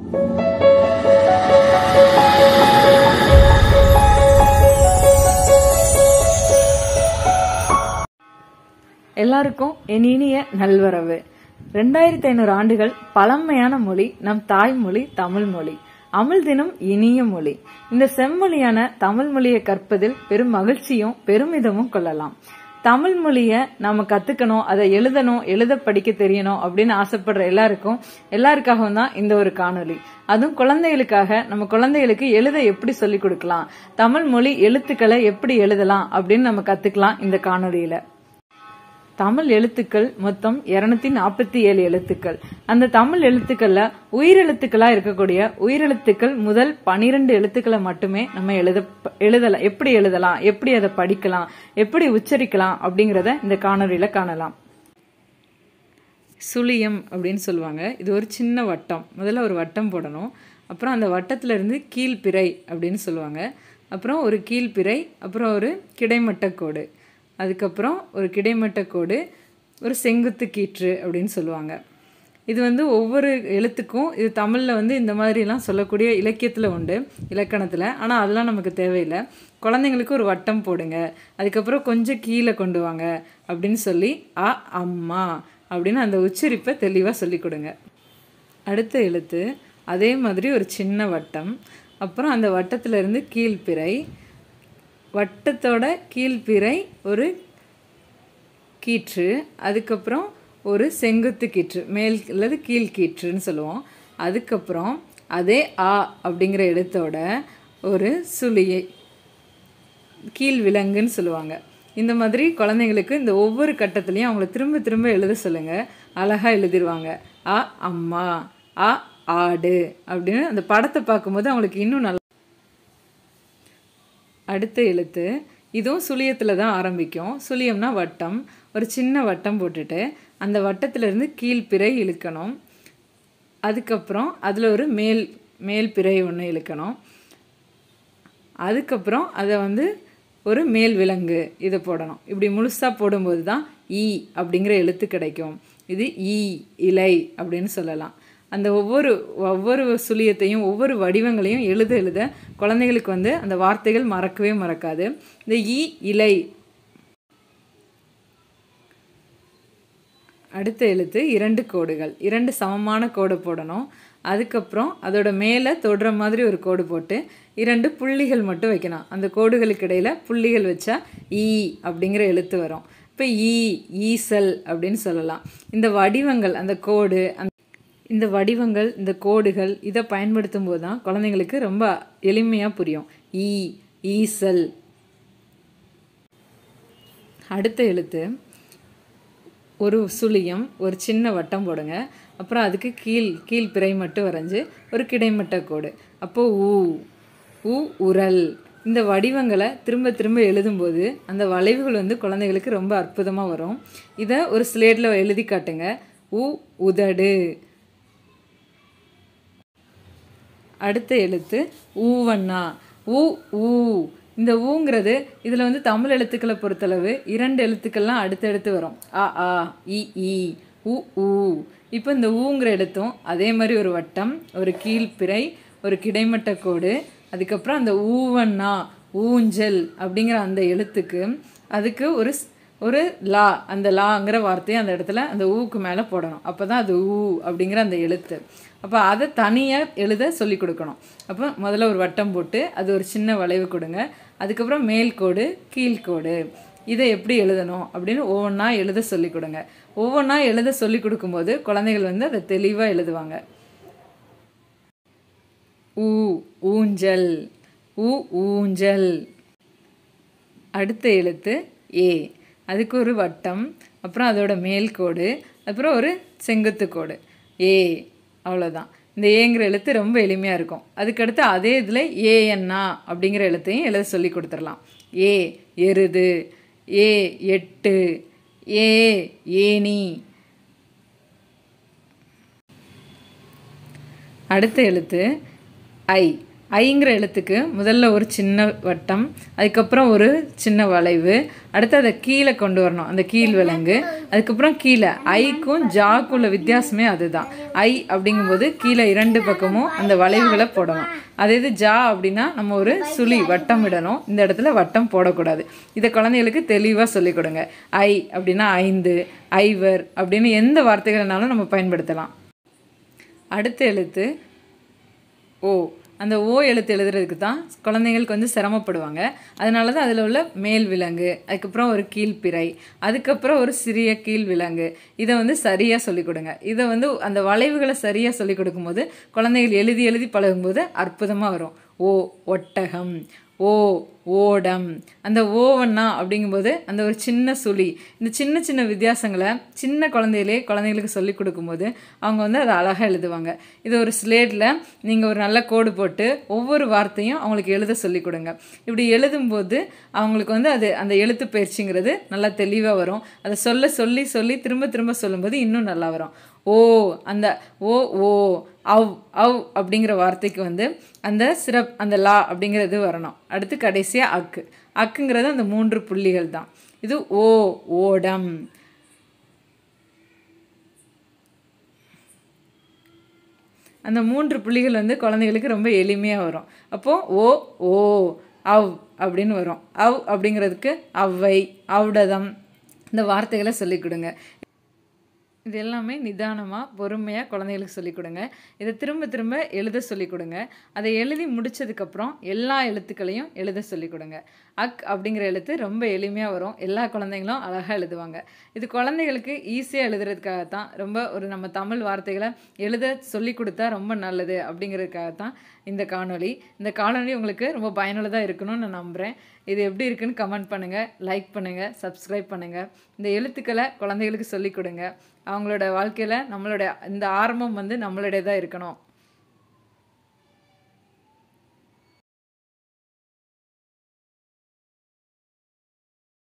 எல்லாருக்கும் என் இனிய நல்வரவு ரெண்டாயிரத்தி ஐநூறு ஆண்டுகள் பழமையான மொழி நம் தாய்மொழி தமிழ் மொழி அமிழ் தினம் இனிய மொழி இந்த செம்மொழியான தமிழ் மொழியை கற்பதில் பெரும் மகிழ்ச்சியும் பெருமிதமும் கொள்ளலாம் தமிழ் மொழிய நாம கத்துக்கணும் அதை எழுதணும் எழுத படிக்க தெரியணும் அப்படின்னு ஆசைப்படுற எல்லாருக்கும் எல்லாருக்காகவும் தான் இந்த ஒரு காணொளி அதுவும் குழந்தைகளுக்காக நம்ம குழந்தைகளுக்கு எழுத எப்படி சொல்லிக் கொடுக்கலாம் தமிழ் மொழி எழுத்துக்களை எப்படி எழுதலாம் அப்படின்னு நம்ம கத்துக்கலாம் இந்த காணொளியில தமிழ் எழுத்துக்கள் மொத்தம் இருநூத்தி நாற்பத்தி ஏழு எழுத்துக்கள் அந்த தமிழ் எழுத்துக்கள்ல உயிரெழுத்துக்களா இருக்கக்கூடிய உயிரெழுத்துக்கள் முதல் பனிரெண்டு எழுத்துக்களை மட்டுமே நம்ம எழுத எழுதலாம் எப்படி எழுதலாம் எப்படி அதை படிக்கலாம் எப்படி உச்சரிக்கலாம் அப்படிங்கறத இந்த காணொலியில காணலாம் சுழியம் அப்படின்னு சொல்லுவாங்க இது ஒரு சின்ன வட்டம் முதல்ல ஒரு வட்டம் போடணும் அப்புறம் அந்த வட்டத்துல இருந்து கீழ்பிறை அப்படின்னு சொல்லுவாங்க அப்புறம் ஒரு கீழ்பிறை அப்புறம் ஒரு கிடைமட்ட கோடு அதுக்கப்புறம் ஒரு கிடைமட்ட கோடு ஒரு செங்குத்து கீற்று அப்படின்னு சொல்லுவாங்க இது வந்து ஒவ்வொரு எழுத்துக்கும் இது தமிழில் வந்து இந்த மாதிரிலாம் சொல்லக்கூடிய இலக்கியத்தில் உண்டு இலக்கணத்தில் ஆனால் அதெல்லாம் நமக்கு தேவையில்லை குழந்தைங்களுக்கு ஒரு வட்டம் போடுங்க அதுக்கப்புறம் கொஞ்சம் கீழே கொண்டு வாங்க அப்படின்னு சொல்லி அ அம்மா அப்படின்னு அந்த உச்சரிப்பை தெளிவாக சொல்லி கொடுங்க அடுத்த எழுத்து அதே மாதிரி ஒரு சின்ன வட்டம் அப்புறம் அந்த வட்டத்திலிருந்து கீழ்பிறை வட்டத்தோட கீழ்பிறை ஒரு கீற்று அதுக்கப்புறம் ஒரு செங்குத்து கீற்று மேல் அல்லது கீழ் கீற்றுன்னு சொல்லுவோம் அதுக்கப்புறம் அதே ஆ அப்படிங்கிற எழுத்தோட ஒரு சுழியை கீழ் விலங்குன்னு சொல்லுவாங்க இந்த மாதிரி குழந்தைங்களுக்கு இந்த ஒவ்வொரு கட்டத்துலையும் அவங்கள திரும்ப திரும்ப எழுத சொல்லுங்கள் அழகாக எழுதிடுவாங்க ஆ அம்மா ஆ ஆடு அப்படின்னு அந்த படத்தை பார்க்கும்போது அவங்களுக்கு இன்னும் நல்லா அடுத்த எழுத்து இதுவும் சுழியத்தில் தான் ஆரம்பிக்கும் சுழியம்னா வட்டம் ஒரு சின்ன வட்டம் போட்டுட்டு அந்த வட்டத்திலிருந்து கீழ்பிறை இழுக்கணும் அதுக்கப்புறம் அதில் ஒரு மேல் மேல் பிறை ஒன்று இழுக்கணும் அதுக்கப்புறம் அதை வந்து ஒரு மேல் விலங்கு இதை போடணும் இப்படி முழுசாக போடும்போது தான் ஈ அப்படிங்கிற எழுத்து கிடைக்கும் இது ஈ இலை அப்படின்னு சொல்லலாம் அந்த ஒவ்வொரு ஒவ்வொரு சுழியத்தையும் ஒவ்வொரு வடிவங்களையும் எழுத எழுத குழந்தைகளுக்கு வந்து அந்த வார்த்தைகள் மறக்கவே மறக்காது இந்த ஈ இலை அடுத்த எழுத்து இரண்டு கோடுகள் இரண்டு சமமான கோடு போடணும் அதுக்கப்புறம் அதோட மேலே தொடுற மாதிரி ஒரு கோடு போட்டு இரண்டு புள்ளிகள் மட்டும் வைக்கணும் அந்த கோடுகளுக்கு இடையில் புள்ளிகள் வச்சா ஈ அப்படிங்கிற எழுத்து வரும் இப்போ ஈ ஈசல் அப்படின்னு சொல்லலாம் இந்த வடிவங்கள் அந்த கோடு அந்த இந்த வடிவங்கள் இந்த கோடுகள் இதை பயன்படுத்தும் போது தான் குழந்தைங்களுக்கு ரொம்ப எளிமையாக புரியும் ஈ ஈசல் அடுத்த எழுத்து ஒரு சுழியம் ஒரு சின்ன வட்டம் போடுங்க அப்புறம் அதுக்கு கீழ் கீழ் பிறை மட்டும் வரைஞ்சி ஒரு கிடைமட்ட கோடு அப்போது ஊ ஊ உரல் இந்த வடிவங்களை திரும்ப திரும்ப எழுதும்போது அந்த வளைவுகள் வந்து குழந்தைகளுக்கு ரொம்ப அற்புதமாக வரும் இதை ஒரு ஸ்லேட்டில் எழுதி காட்டுங்க உ உதடு அடுத்த எழுத்து ஊவண்ணா ஊ ஊ இந்த ஊங்கிறது இதில் வந்து தமிழ் எழுத்துக்களை பொறுத்தளவு இரண்டு எழுத்துக்கள்லாம் அடுத்தடுத்து வரும் ஆ ஆ இ ஈ உ ஊ இப்போ இந்த ஊங்கிற எழுத்தும் அதே மாதிரி ஒரு வட்டம் ஒரு கீழ்ப்பிறை ஒரு கிடைமட்ட கோடு அதுக்கப்புறம் அந்த ஊவண்ணா ஊஞ்சல் அப்படிங்கிற அந்த எழுத்துக்கு அதுக்கு ஒரு ஒரு லா அந்த லாங்கிற வார்த்தையை அந்த இடத்துல அந்த ஊக்கு மேலே போடணும் அப்போ தான் அது ஊ அப்படிங்கிற அந்த எழுத்து அப்போ அதை தனியாக எழுத சொல்லி கொடுக்கணும் அப்போ முதல்ல ஒரு வட்டம் போட்டு அது ஒரு சின்ன வளைவு கொடுங்க அதுக்கப்புறம் மேல்கோடு கீழ்கோடு இதை எப்படி எழுதணும் அப்படின்னு ஒவ்வொன்றா எழுத சொல்லி கொடுங்க ஒவ்வொன்றா எழுத சொல்லி கொடுக்கும்போது குழந்தைகள் வந்து அதை தெளிவாக எழுதுவாங்க ஊ ஊஞ்சல் ஊ ஊஞ்சல் அடுத்த எழுத்து ஏ அதுக்கு ஒரு வட்டம் அப்புறம் அதோட மேல்கோடு அப்புறம் ஒரு செங்குத்து கோடு ஏ அவ்வளோதான் இந்த ஏங்கிற எழுத்து ரொம்ப எளிமையாக இருக்கும் அதுக்கடுத்து அதே இதில் ஏஎன்னா அப்படிங்கிற எழுத்தையும் எழுத சொல்லி கொடுத்துடலாம் ஏ எருது ஏ எட்டு ஏ ஏனி அடுத்த எழுத்து ஐ ஐங்கிற எழுத்துக்கு முதல்ல ஒரு சின்ன வட்டம் அதுக்கப்புறம் ஒரு சின்ன வளைவு அடுத்து அதை கீழே கொண்டு வரணும் அந்த கீழ் விலங்கு அதுக்கப்புறம் கீழே ஐக்கும் ஜாக்கும் உள்ள வித்தியாசமே அதுதான் ஐ அப்படிங்கும்போது கீழே இரண்டு பக்கமும் அந்த வளைவுகளை போடணும் அதே இது ஜா அப்படின்னா நம்ம ஒரு சுழி வட்டம் இடணும் இந்த இடத்துல வட்டம் போடக்கூடாது இதை குழந்தைகளுக்கு தெளிவாக சொல்லிக் கொடுங்க ஐ அப்படின்னா ஐந்து ஐவர் அப்படின்னு எந்த வார்த்தைகள்னாலும் நம்ம பயன்படுத்தலாம் அடுத்த எழுத்து ஓ அந்த ஓ எழுத்து எழுதுறதுக்கு தான் குழந்தைங்களுக்கு வந்து சிரமப்படுவாங்க அதனால தான் அதில் உள்ள மேல் விலங்கு அதுக்கப்புறம் ஒரு கீழ்ப்பிறை அதுக்கப்புறம் ஒரு சிறிய கீழ் விலங்கு இதை வந்து சரியாக சொல்லிக் கொடுங்க இதை வந்து அந்த வளைவுகளை சரியாக சொல்லிக் கொடுக்கும்போது குழந்தைகள் எழுதி எழுதி பழகும்போது அற்புதமாக வரும் ஓ ஒட்டகம் ஓ ஓடம் அந்த ஓவண்ணா அப்படிங்கும்போது அந்த ஒரு சின்ன சுழி இந்த சின்ன சின்ன வித்தியாசங்களை சின்ன குழந்தையிலே குழந்தைங்களுக்கு சொல்லி கொடுக்கும்போது அவங்க வந்து அதை அழகாக எழுதுவாங்க இது ஒரு ஸ்லேட்டில் நீங்கள் ஒரு நல்ல கோடு போட்டு ஒவ்வொரு வார்த்தையும் அவங்களுக்கு எழுத சொல்லி கொடுங்க இப்படி எழுதும்போது அவங்களுக்கு வந்து அது அந்த எழுத்து பயிற்சிங்கிறது நல்லா தெளிவாக வரும் அதை சொல்ல சொல்லி சொல்லி திரும்ப திரும்ப சொல்லும்போது இன்னும் நல்லா வரும் ஓ அந்த ஓ ஓ அவ் அவ் அப்படிங்கிற வார்த்தைக்கு வந்து அந்த சிறப் அந்த லா அப்படிங்கிறது வரணும் அடுத்து கடைசியாக அக்கு அக்குங்கிறது அந்த மூன்று புள்ளிகள் தான் இது ஓ ஓடம் அந்த மூன்று புள்ளிகள் வந்து குழந்தைகளுக்கு ரொம்ப எளிமையாக வரும் அப்போது ஓ ஓ அவ் அப்படின்னு வரும் அவ் அப்படிங்கிறதுக்கு அவ்வை அவ்டதம் இந்த வார்த்தைகளை சொல்லிக் கொடுங்க இது எல்லாமே நிதானமாக பொறுமையாக குழந்தைகளுக்கு சொல்லிக் கொடுங்க இதை திரும்ப திரும்ப எழுத சொல்லிக் கொடுங்க அதை எழுதி முடிச்சதுக்கப்புறம் எல்லா எழுத்துக்களையும் எழுத சொல்லிக் கொடுங்க அக் அப்படிங்கிற எழுத்து ரொம்ப எளிமையாக வரும் எல்லா குழந்தைங்களும் அழகாக எழுதுவாங்க இது குழந்தைகளுக்கு ஈஸியாக எழுதுறதுக்காக தான் ரொம்ப ஒரு நம்ம தமிழ் வார்த்தைகளை எழுத சொல்லி கொடுத்தா ரொம்ப நல்லது அப்படிங்கிறதுக்காக தான் இந்த காணொளி இந்த காணொளி உங்களுக்கு ரொம்ப பயனுள்ளதாக இருக்கணும்னு நான் நம்புகிறேன் இது எப்படி இருக்குன்னு கமெண்ட் பண்ணுங்கள் லைக் பண்ணுங்கள் சப்ஸ்கிரைப் பண்ணுங்கள் இந்த எழுத்துக்களை குழந்தைகளுக்கு சொல்லிக் கொடுங்க அவங்களோட வாழ்க்கையில் நம்மளோட இந்த ஆரம்பம் வந்து நம்மளுடைய தான் இருக்கணும்